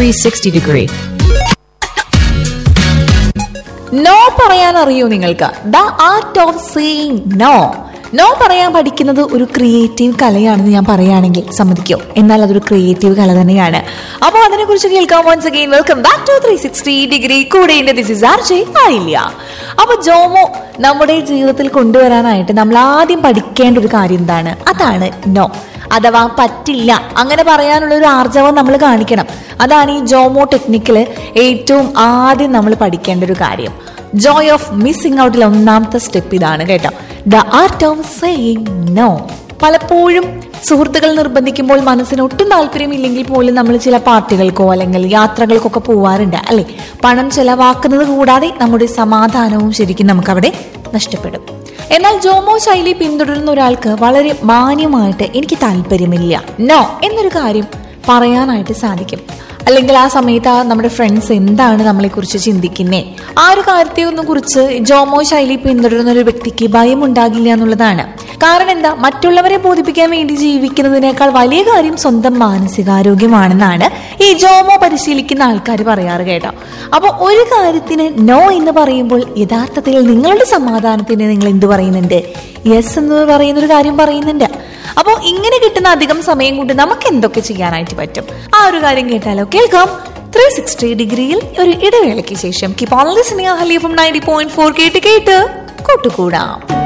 360 degree. No പറയാൻ അറിയൂ നിങ്ങൾക്ക് the art of saying no no പറയാൻ പഠിക്കുന്നത് ഒരു ക്രിയേറ്റീവ് കലയാണെന്ന് ഞാൻ പറയുകയാണെങ്കിൽ സമ്മതിക്കോ എന്നാൽ അതൊരു ക്രിയേറ്റീവ് കല തന്നെയാണ് അപ്പോൾ അതിനെക്കുറിച്ച് കേൾക്കാം once again welcome back to three sixty degree കൂടെ ദിസ് ഇസ് ആർ ജെ ആയില്ല അപ്പൊ ജോമോ നമ്മുടെ ജീവിതത്തിൽ കൊണ്ടുവരാനായിട്ട് നമ്മൾ ആദ്യം പഠിക്കേണ്ട ഒരു കാര്യം എന്താണ് അതാണ് നോ അഥവാ പറ്റില്ല അങ്ങനെ പറയാനുള്ള ഒരു ആർജവം നമ്മൾ കാണിക്കണം അതാണ് ഈ ജോമോ ടെക്നിക്കില് ഏറ്റവും ആദ്യം നമ്മൾ പഠിക്കേണ്ട ഒരു കാര്യം ജോയ് ഓഫ് മിസ്സിംഗ് ഔട്ടിൽ ഒന്നാമത്തെ സ്റ്റെപ്പ് ഇതാണ് കേട്ടോ the art of saying no പലപ്പോഴും സുഹൃത്തുക്കൾ നിർബന്ധിക്കുമ്പോൾ മനസ്സിന് ഒട്ടും താല്പര്യമില്ലെങ്കിൽ പോലും നമ്മൾ ചില പാർട്ടികൾക്കോ അല്ലെങ്കിൽ യാത്രകൾക്കൊക്കെ പോവാറുണ്ട് അല്ലെ പണം ചെലവാക്കുന്നത് കൂടാതെ നമ്മുടെ സമാധാനവും ശരിക്കും നമുക്ക് അവിടെ നഷ്ടപ്പെടും എന്നാൽ ജോമോ ശൈലി പിന്തുടരുന്ന ഒരാൾക്ക് വളരെ മാന്യമായിട്ട് എനിക്ക് താല്പര്യമില്ല നോ എന്നൊരു കാര്യം പറയാനായിട്ട് സാധിക്കും അല്ലെങ്കിൽ ആ സമയത്ത് ആ നമ്മുടെ ഫ്രണ്ട്സ് എന്താണ് നമ്മളെ കുറിച്ച് ചിന്തിക്കുന്നേ ആ ഒരു കാര്യത്തെ ഒന്നും കുറിച്ച് ജോമോ ശൈലി പിന്തുടരുന്ന ഒരു വ്യക്തിക്ക് ഭയം ഉണ്ടാകില്ല എന്നുള്ളതാണ് കാരണം എന്താ മറ്റുള്ളവരെ ബോധിപ്പിക്കാൻ വേണ്ടി ജീവിക്കുന്നതിനേക്കാൾ വലിയ കാര്യം സ്വന്തം മാനസികാരോഗ്യമാണെന്നാണ് ഈ ജോമോ പരിശീലിക്കുന്ന ആൾക്കാർ പറയാറ് കേട്ടോ അപ്പൊ ഒരു കാര്യത്തിന് നോ എന്ന് പറയുമ്പോൾ യഥാർത്ഥത്തിൽ നിങ്ങളുടെ സമാധാനത്തിന് നിങ്ങൾ എന്ത് പറയുന്നുണ്ട് യെസ് എന്ന് പറയുന്ന ഒരു കാര്യം പറയുന്നുണ്ട് അപ്പോൾ ഇങ്ങനെ കിട്ടുന്ന അധികം സമയം കൊണ്ട് നമുക്ക് എന്തൊക്കെ ചെയ്യാനായിട്ട് പറ്റും ആ ഒരു കാര്യം കേട്ടാലോ കേൾക്കാം ത്രീ സിക്സ്റ്റി ഡിഗ്രിയിൽ ഒരു ഇടവേളയ്ക്ക് ശേഷം കീപ് ഓൺ ലിസണിംഗ് ഹലിയ ഫ്രം നയൻറ്റി പോയിന്റ് ഫോർ കേട്ട് കേട്ട് കൂട്ടുകൂടാം